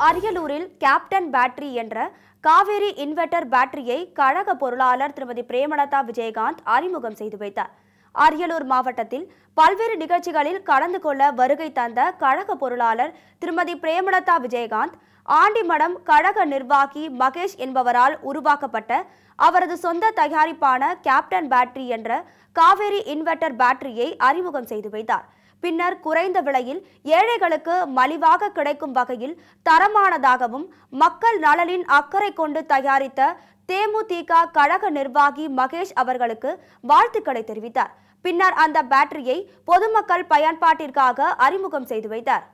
அரியலூரில் captain battery என்ற Kaveri inverter பேட்டரியை கழக பொருளாளர் திருமதி பிரேமலதா விஜயகாந்த் அறிமுகம் செய்து வைத்தார் அரியலூர் மாவட்டத்தில் பல்வேறு நிகழ்ச்சிகளில் கலந்து கொள்ள வருகை தந்த கழக பொருளாளர் திருமதி பிரேமலதா விஜயகாந்த் ஆண்டிமடம் கழக நிர்வாகி மகேஷ் என்பவரால் உருவாக்கப்பட்ட அவரது சொந்த தயாரிப்பான கேப்டன் பேட்டரி என்ற காவேரி இன்வெர்டர் பேட்டரியை அறிமுகம் செய்து வைத்தார் பின்னர் குறைந்த விலையில் ஏழைகளுக்கு மலிவாக கிடைக்கும் வகையில் தரமானதாகவும் மக்கள் நலனின் அக்கறை கொண்டு தயாரித்த தேமுதிக கழக நிர்வாகி மகேஷ் அவர்களுக்கு வாழ்த்துக்களை தெரிவித்தார் பின்னர் அந்த பேட்டரியை பொதுமக்கள் பயன்பாட்டிற்காக அறிமுகம் செய்து வைத்தார்